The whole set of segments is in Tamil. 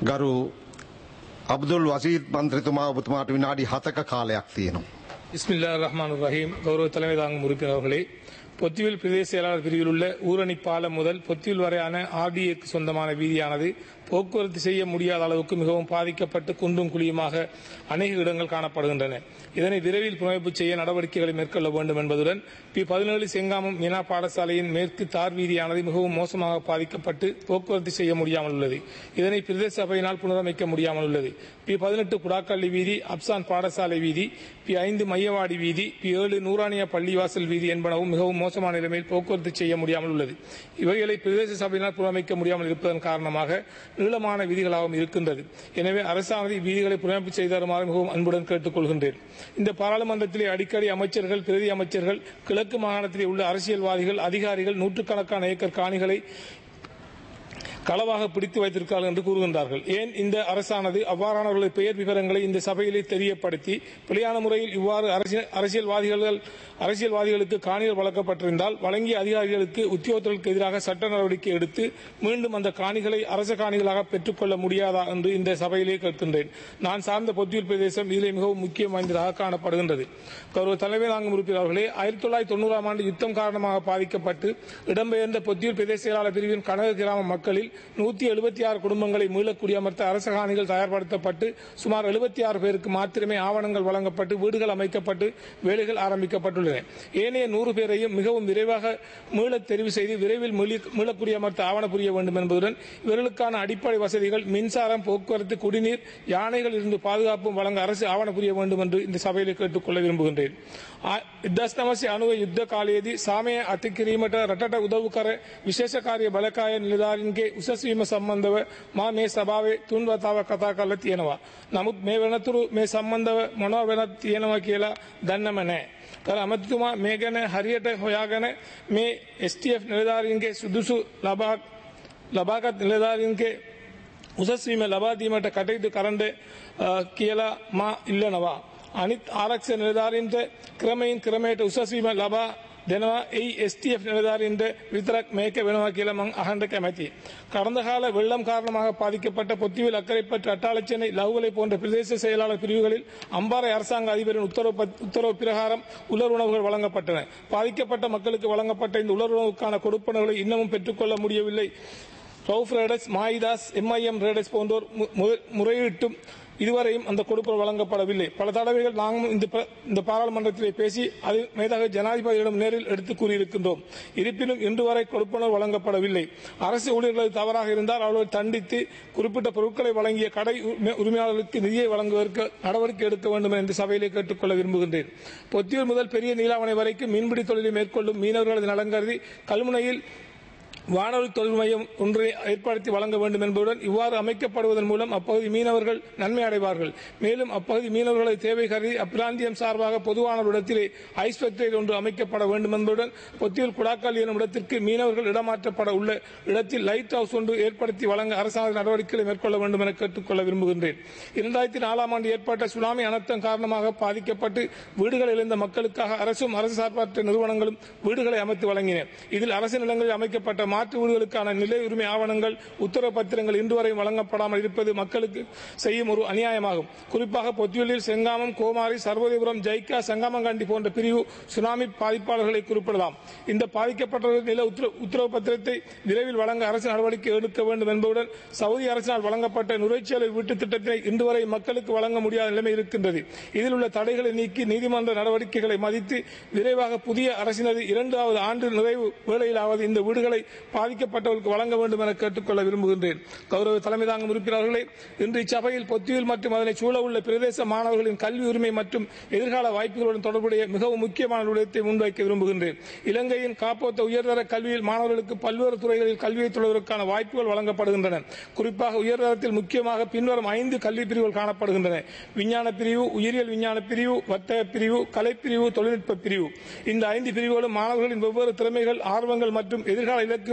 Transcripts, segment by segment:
ගරු අබ්දුල් වසීත් මන්ත්‍රතුමා ඔබතුමාට විනාඩි හතක කාලයක් තියෙනවා. இஸ்மில்லா ரஹ்மான் ரஹீம் கௌரவ தலைமை தாங்கும் உறுப்பினர் அவர்களே பொத்திவில் பிரதேச செயலாளர் பிரிவில் உள்ள ஊரணி பாலம் முதல் பொத்திவில் வரையான ஆர்டிஏக்கு சொந்தமான வீதியானது போக்குவரத்து செய்ய முடியாத அளவுக்கு மிகவும் பாதிக்கப்பட்டு குண்டும் குழியுமாக அநேக இடங்கள் காணப்படுகின்றன இதனை விரைவில் புனரமைப்பு செய்ய நடவடிக்கைகளை மேற்கொள்ள வேண்டும் என்பதுடன் பி பதினேழு செங்காமம் மீனா பாடசாலையின் மேற்கு தார் வீதியானது மிகவும் மோசமாக பாதிக்கப்பட்டு போக்குவரத்து செய்ய முடியாமல் உள்ளது இதனை பிரதேச சபையினால் புனரமைக்க முடியாமல் உள்ளது பி பதினெட்டு குடாக்கள்ளி வீதி அப்சான் பாடசாலை வீதி பி ஐந்து மையவாடி வீதி பி ஏழு நூறானியா பள்ளிவாசல் வீதி என்பனவும் மிகவும் மோசமான நிலைமையில் போக்குவரத்து செய்ய முடியாமல் உள்ளது இவைகளை பிரதேச சபையினால் புனரமைக்க முடியாமல் இருப்பதன் காரணமாக நீளமான வீதிகளாகவும் இருக்கின்றது எனவே அரசானது வீதிகளை புனரமைப்பு செய்து தருமாறு மிகவும் அன்புடன் கேட்டுக்கொள்கின்றேன் இந்த பாராளுமன்றத்திலே அடிக்கடி அமைச்சர்கள் பிரதி அமைச்சர்கள் கிழக்கு மாகாணத்திலே உள்ள அரசியல்வாதிகள் அதிகாரிகள் நூற்றுக்கணக்கான ஏக்கர் காணிகளை களவாக பிடித்து வைத்திருக்கிறார்கள் என்று கூறுகின்றார்கள் ஏன் இந்த அரசானது அவ்வாறானவர்களது பெயர் விவரங்களை இந்த சபையிலே தெரியப்படுத்தி பிழையான முறையில் இவ்வாறு அரசியல் அரசியல்வாதிகள் அரசியல்வாதிகளுக்கு காணிகள் வழங்கப்பட்டிருந்தால் வழங்கிய அதிகாரிகளுக்கு உத்தியோகத்தர்களுக்கு எதிராக சட்ட நடவடிக்கை எடுத்து மீண்டும் அந்த காணிகளை அரச காணிகளாக பெற்றுக்கொள்ள முடியாதா என்று இந்த சபையிலே கேட்கின்றேன் நான் சார்ந்த பொத்தியூர் பிரதேசம் இதிலே மிகவும் முக்கியம் வாய்ந்ததாக காணப்படுகின்றது கௌரவ தலைமை தாங்கும் உறுப்பினர் அவர்களே ஆயிரத்தி தொள்ளாயிரத்தி தொண்ணூறாம் ஆண்டு யுத்தம் காரணமாக பாதிக்கப்பட்டு இடம்பெயர்ந்த பொத்தியூர் பிரதேச செயலாளர் பிரிவின் கனக கிராம மக்களில் நூத்தி எழுபத்தி ஆறு குடும்பங்களை மீளக்குடியமர்த்த அரச காணிகள் தயார்படுத்தப்பட்டு சுமார் எழுபத்தி ஆறு பேருக்கு மாத்திரமே ஆவணங்கள் வழங்கப்பட்டு வீடுகள் அமைக்கப்பட்டு வேலைகள் ஆரம்பிக்கப்பட்டுள்ளன ஏனைய நூறு பேரையும் மிகவும் விரைவாக மீள தெரிவு செய்து விரைவில் மீளி- மீளக்குடியமர்த்த ஆவண புரிய வேண்டும் என்பதுடன் இவர்களுக்கான அடிப்படை வசதிகள் மின்சாரம் போக்குவரத்து குடிநீர் யானைகள் இருந்து பாதுகாப்பும் வழங்க அரசு ஆவண புரிய வேண்டும் என்று இந்த சபையில் கேட்டுக்கொள்ள விரும்புகின்றேன் ඉදස්නමසේ අනුව යුද්ධ කාලයේදී සාමය අතිකිරීමට රටට උදව් කර විශේෂකාරය බලකාය නිලධාරින්ගේ උසස්වීම සම්බන්ධව මා මේ සභාවේ තුන් වතාව කතා කරලා තියෙනවා. නමුත් මේ වෙනතුරු මේ සම්බන්ධව මොනව වෙනත් තියෙනවා කියලා දන්නම නෑ. තර අමතිතුමා මේ ගැන හරියට හොයාගෙන මේ STF නිලධාරීන්ගේ සුදුසු ලබා ලබාගත් නිලධාරීන්ගේ උසස්වීම ලබා දීමට කටයුතු කරන්න අ, කියලා මා ඉල්ලනවා. අනිත් ආරක්ෂ නිලධාරීන්ට ක්‍රමයෙන් ක්‍රමයට උසස්වීම ලබා දෙනවා ඒ STF නිලධාරීන්ට விතරක් මේක වෙනවා කියලා මං අහන්න கැමැතියි. கடந்த கால வெள்ளம் காரணமாக பாதிக்கப்பட்ட பொத்திவில் அக்கரைப்பற்று அட்டாளச்சேனை லகுவலை போன்ற பிரதேச செயலாளர் பிரிவுகளில் அம்பாறை அரசாங்க அதிபரின் உத்தரவு பத்- உத்தரவு பிரகாரம் உலர் உணவுகள் வழங்கப்பட்டன பாதிக்கப்பட்ட மக்களுக்கு வழங்கப்பட்ட இந்த உலர் உணவுக்கான கொடுப்பனவுகளை இன்னமும் பெற்றுக்கொள்ள முடியவில்லை ரவுஃப் ரேடஸ் மாயிதாஸ் எம்ஐஎம் ரேடஸ் போன்றோர் மு- மு- முறையிட்டும் இதுவரையும் அந்த கொடுப்பல் வழங்கப்படவில்லை பல தடவைகள் நாங்கள் இந்த ப- இந்த பாராளுமன்றத்திலே பேசி அது மேதாக ஜனாதிபதியிடம் நேரில் எடுத்து கூறியிருக்கின்றோம் இருப்பினும் இன்று வரை கொடுப்பனர் வழங்கப்படவில்லை அரசு ஊழியர்கள் தவறாக இருந்தால் அவர்களை தண்டித்து குறிப்பிட்ட பொருட்களை வழங்கிய கடை உரிமை- உரிமையாளர்களுக்கு நிதியை வழங்குவதற்கு நடவடிக்கை எடுக்க வேண்டும் என்று சபையிலே கேட்டுக்கொள்ள விரும்புகின்றேன் பொத்தியூர் முதல் பெரிய நீலாவணை வரைக்கும் மீன்பிடி தொழிலை மேற்கொள்ளும் மீனவர்களது நலன் கருதி கல்முனையில் வானொலி தொழில் மையம் ஒன்றை ஏற்படுத்தி வழங்க வேண்டும் என்பதுடன் இவ்வாறு அமைக்கப்படுவதன் மூலம் அப்பகுதி மீனவர்கள் நன்மை அடைவார்கள் மேலும் அப்பகுதி மீனவர்களை தேவை கருதி அப்பிராந்தியம் சார்பாக பொதுவான ஒரு இடத்திலே ஐஸ் ஃபேக்டரி ஒன்று அமைக்கப்பட வேண்டும் என்பதுடன் பொத்தியில் குடாக்கால் எனும் இடத்திற்கு மீனவர்கள் இடமாற்றப்பட உள்ள இடத்தில் லைட் ஹவுஸ் ஒன்று ஏற்படுத்தி வழங்க அரசாங்க நடவடிக்கைகளை மேற்கொள்ள வேண்டும் என கேட்டுக்கொள்ள விரும்புகின்றேன் இரண்டாயிரத்தி நாலாம் ஆண்டு ஏற்பட்ட சுனாமி அனர்த்தம் காரணமாக பாதிக்கப்பட்டு வீடுகள் இழந்த மக்களுக்காக அரசும் அரசு சார்பற்ற நிறுவனங்களும் வீடுகளை அமைத்து வழங்கின இதில் அரசு நிலங்களில் அமைக்கப்பட்ட மாற்று வீடுகளுக்கான நிலை உரிமை ஆவணங்கள் உத்தரவு பத்திரங்கள் இன்று வரை வழங்கப்படாமல் இருப்பது மக்களுக்கு செய்யும் ஒரு அநியாயமாகும் குறிப்பாக பொத்தியூரில் செங்காமம் கோமாரி சர்வோதயபுரம் ஜைக்கா சங்காமங்காண்டி போன்ற பிரிவு சுனாமி பாதிப்பாளர்களை குறிப்பிடலாம் இந்த பாதிக்கப்பட்டவர்கள் நில உத்தர- உத்தரவு பத்திரத்தை விரைவில் வழங்க அரசு நடவடிக்கை எடுக்க வேண்டும் என்பதுடன் சவுதி அரசினால் வழங்கப்பட்ட நுரைச்சேலை வீட்டு திட்டத்தை இன்று வரை மக்களுக்கு வழங்க முடியாத நிலைமை இருக்கின்றது இதில் உள்ள தடைகளை நீக்கி நீதிமன்ற நடவடிக்கைகளை மதித்து விரைவாக புதிய அரசினது இரண்டாவது ஆண்டு நிறைவு வேளையிலாவது இந்த வீடுகளை பாதிக்கப்பட்டவர்களுக்கு வழங்க வேண்டும் என கேட்டுக்கொள்ள விரும்புகின்றேன் கௌரவ தலைமை தாங்கும் உறுப்பினர்களே இன்று இச்சபையில் பொத்தியில் மற்றும் அதனை சூழ உள்ள பிரதேச மாணவர்களின் கல்வி உரிமை மற்றும் எதிர்கால வாய்ப்புகளுடன் தொடர்புடைய மிகவும் முக்கியமான விடயத்தை முன்வைக்க விரும்புகின்றேன் இலங்கையின் காப்போத்த உயர்தர கல்வியில் மாணவர்களுக்கு பல்வேறு துறைகளில் கல்வியை தொடர்வதற்கான வாய்ப்புகள் வழங்கப்படுகின்றன குறிப்பாக உயர்தரத்தில் முக்கியமாக பின்வரும் ஐந்து கல்வி பிரிவுகள் காணப்படுகின்றன விஞ்ஞான பிரிவு உயிரியல் விஞ்ஞான பிரிவு வர்த்தக பிரிவு கலைப்பிரிவு தொழில்நுட்ப பிரிவு இந்த ஐந்து பிரிவுகளும் மாணவர்களின் வெவ்வேறு திறமைகள் ஆர்வங்கள் மற்றும் எதிர்கால இலக்குகள்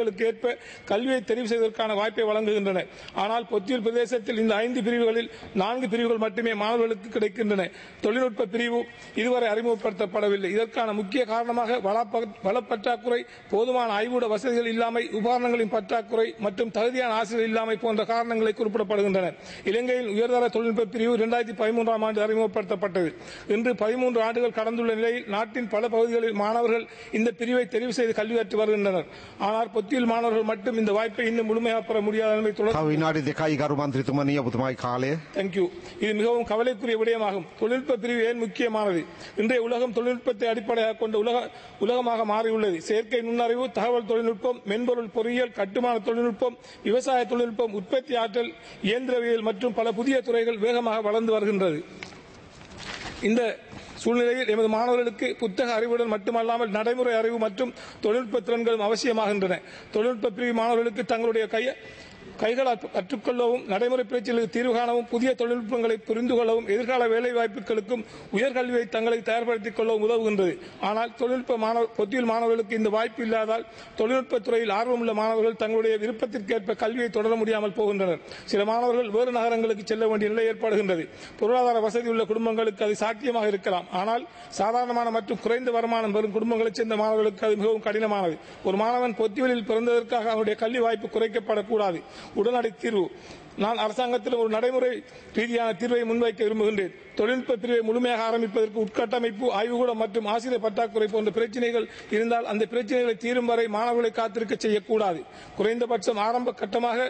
பிரிவுகளுக்கு ஏற்ப கல்வியை தெரிவு செய்வதற்கான வாய்ப்பை வழங்குகின்றன ஆனால் பொத்தியூர் பிரதேசத்தில் இந்த ஐந்து பிரிவுகளில் நான்கு பிரிவுகள் மட்டுமே மாணவர்களுக்கு கிடைக்கின்றன தொழில்நுட்ப பிரிவு இதுவரை அறிமுகப்படுத்தப்படவில்லை இதற்கான முக்கிய காரணமாக வளப்ப- வளப்பற்றாக்குறை போதுமான ஆய்வூட வசதிகள் இல்லாமை உபகரணங்களின் பற்றாக்குறை மற்றும் தகுதியான ஆசிரியர் இல்லாமை போன்ற காரணங்களை குறிப்பிடப்படுகின்றன இலங்கையில் உயர்தர தொழில்நுட்ப பிரிவு இரண்டாயிரத்தி பதிமூன்றாம் ஆண்டு அறிமுகப்படுத்தப்பட்டது இன்று பதிமூன்று ஆண்டுகள் கடந்துள்ள நிலையில் நாட்டின் பல பகுதிகளில் மாணவர்கள் இந்த பிரிவை தெரிவு செய்து கல்வி கற்று வருகின்றனர் ஆனால் பொத்தியில் மாணவர்கள் மட்டும் இந்த வாய்ப்பை இன்னும் முழுமையாக பெற முடியாத நிலைமை தொடர் තව විනාඩි දෙකයි ගරු මන්ත්‍රතුමනි ඔබතුමායි කාලය. தேங்க்யூ இது மிகவும் கவலைக்குரிய விடயமாகும் தொழில்நுட்ப பிரிவு ஏன் முக்கியமானது இன்றைய உலகம் தொழில்நுட்பத்தை அடிப்படையாக கொண்ட உலக உலகமாக மாறியுள்ளது செயற்கை நுண்ணறிவு தகவல் தொழில்நுட்பம் மென்பொருள் பொறியியல் கட்டுமான தொழில்நுட்பம் விவசாய தொழில்நுட்பம் உற்பத்தி ஆற்றல் இயந்திரவியல் மற்றும் பல புதிய துறைகள் வேகமாக வளர்ந்து வருகின்றது இந்த சூழ்நிலையில் எமது மாணவர்களுக்கு புத்தக அறிவுடன் மட்டுமல்லாமல் நடைமுறை அறிவு மற்றும் தொழில்நுட்ப திறன்களும் அவசியமாகின்றன தொழில்நுட்ப பிரிவு மாணவர்களுக்கு தங்களுடைய கை கைகளால் கற்றுக்கொள்ளவும் நடைமுறை பிரச்சனைகளுக்கு தீர்வு காணவும் புதிய தொழில்நுட்பங்களை புரிந்து கொள்ளவும் எதிர்கால வேலை வாய்ப்புகளுக்கும் உயர்கல்வியை தங்களை தயார்படுத்திக் கொள்ளவும் உதவுகின்றது ஆனால் தொழில்நுட்ப மாணவ பொத்தியில் மாணவர்களுக்கு இந்த வாய்ப்பு இல்லாதால் தொழில்நுட்பத் துறையில் ஆர்வமுள்ள மாணவர்கள் தங்களுடைய விருப்பத்திற்கேற்ப கல்வியை தொடர முடியாமல் போகின்றனர் சில மாணவர்கள் வேறு நகரங்களுக்கு செல்ல வேண்டிய நிலை ஏற்படுகின்றது பொருளாதார வசதி உள்ள குடும்பங்களுக்கு அது சாத்தியமாக இருக்கலாம் ஆனால் சாதாரணமான மற்றும் குறைந்த வருமானம் பெறும் குடும்பங்களைச் சேர்ந்த மாணவர்களுக்கு அது மிகவும் கடினமானது ஒரு மாணவன் பொத்திவெளியில் பிறந்ததற்காக அவருடைய கல்வி வாய்ப்பு குறைக்கப்படக்கூடாது உடனடி தீர்வு நான் அரசாங்கத்தில் ஒரு நடைமுறை ரீதியான தீர்வை முன்வைக்க விரும்புகின்றேன் தொழில்நுட்ப பிரிவை முழுமையாக ஆரம்பிப்பதற்கு உட்கட்டமைப்பு ஆய்வுகூடம் மற்றும் ஆசிரியர் பற்றாக்குறை போன்ற பிரச்சனைகள் இருந்தால் அந்த பிரச்சனைகளை தீரும் வரை மாணவர்களை காத்திருக்க செய்யக்கூடாது குறைந்தபட்சம் ஆரம்ப கட்டமாக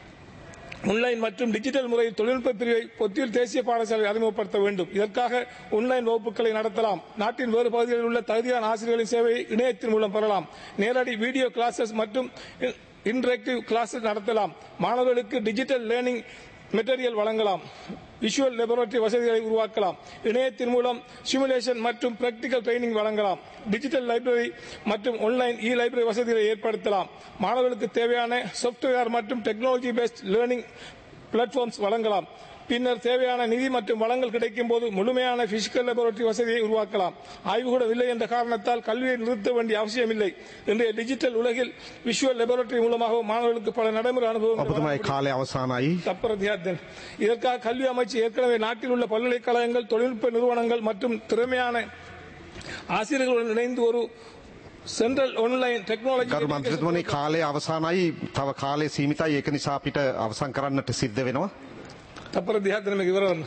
ஆன்லைன் மற்றும் டிஜிட்டல் முறையில் தொழில்நுட்ப பிரிவை பொத்தியில் தேசிய பாடசாலை அறிமுகப்படுத்த வேண்டும் இதற்காக ஆன்லைன் வகுப்புகளை நடத்தலாம் நாட்டின் வேறு பகுதிகளில் உள்ள தகுதியான ஆசிரியர்களின் சேவையை இணையத்தின் மூலம் பெறலாம் நேரடி வீடியோ கிளாஸஸ் மற்றும் இன்டராக்டிவ் கிளாஸஸ் நடத்தலாம் மாணவர்களுக்கு டிஜிட்டல் லேர்னிங் மெட்டீரியல் வழங்கலாம் விஷுவல் லெபரட்டரி வசதிகளை உருவாக்கலாம் இணையத்தின் மூலம் சிமுலேஷன் மற்றும் பிராக்டிகல் ட்ரைனிங் வழங்கலாம் டிஜிட்டல் லைப்ரரி மற்றும் ஆன்லைன் இ லைப்ரரி வசதிகளை ஏற்படுத்தலாம் மாணவர்களுக்கு தேவையான சாஃப்ட்வேர் மற்றும் டெக்னாலஜி பேஸ்ட் லேர்னிங் பிளாட்ஃபார்ம்ஸ் வழங்கலாம் பின்னர் தேவையான நிதி மற்றும் வளங்கள் கிடைக்கும் போது முழுமையான பிசிக்கல் லெபரட்டரி வசதியை உருவாக்கலாம் ஆய்வுகூடம் இல்லை என்ற காரணத்தால் கல்வியை நிறுத்த வேண்டிய அவசியமில்லை இன்றைய டிஜிட்டல் உலகில் விஷுவல் லெபரட்டரி மூலமாக மாணவர்களுக்கு பல நடைமுறை அனுபவங்கள் ඔබතුමායි කාලය අවසානයි. தப்பரதியாத்தன் இதற்காக கல்வி அமைச்சு ஏற்கனவே நாட்டில் உள்ள பல்கலைக்கழகங்கள் தொழில்நுட்ப நிறுவனங்கள் மற்றும் திறமையான ஆசிரியர்களுடன் இணைந்து ஒரு சென்ட்ரல் ஆன்லைன் டெக்னாலஜி ගරු මන්ත්‍රතුමනි කාලය අවසානයි තව කාලය සීමිතයි ඒක නිසා අපිට අවසන් කරන්නට සිද්ධ වෙනවා. தப்பரதியாத்தன் விவரம்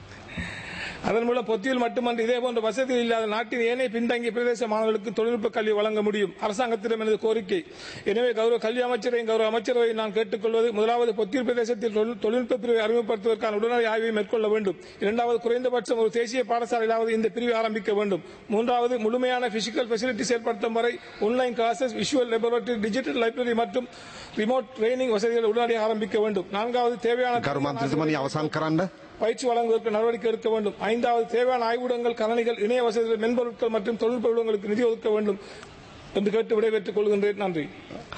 அதன் மூலம் பொத்தியில் மட்டுமன்று இதே போன்ற வசதி இல்லாத நாட்டின் ஏனைய பின்தங்கிய பிரதேச மாணவர்களுக்கு தொழில்நுட்ப கல்வி வழங்க முடியும் அரசாங்கத்திடம் எனது கோரிக்கை எனவே கௌரவ கல்வி அமைச்சரையும் கௌரவ அமைச்சரவை நான் கேட்டுக்கொள்வது முதலாவது பொத்தியில் பிரதேசத்தில் தொழில்- தொழில்நுட்ப பிரிவை அறிமுகப்படுத்துவதற்கான உடனடி ஆய்வை மேற்கொள்ள வேண்டும் இரண்டாவது குறைந்தபட்சம் ஒரு தேசிய பாடசாலையிலாவது இந்த பிரிவை ஆரம்பிக்க வேண்டும் மூன்றாவது முழுமையான பிசிக்கல் ஃபெசிலிட்டி செயல்படுத்தும் வரை online classes visual laboratory digital library மற்றும் ரிமோட் ட்ரைனிங் வசதிகளை உடனடியாக ஆரம்பிக்க வேண்டும் நான்காவது தேவையான ගරු මන්ත්‍රතුමනි අවසන් කරන්න. பயிற்சி வழங்குவதற்கு நடவடிக்கை எடுக்க வேண்டும் ஐந்தாவது தேவையான ஆய்வுடங்கள் கணனிகள் இணைய வசதிகள் மென்பொருட்கள் மற்றும் தொழில்நுட்ப விடங்களுக்கு நிதி ஒதுக்க வேண்டும் என்று கேட்டு விடைபெற்றுக் கொள்கின்றேன் நன்றி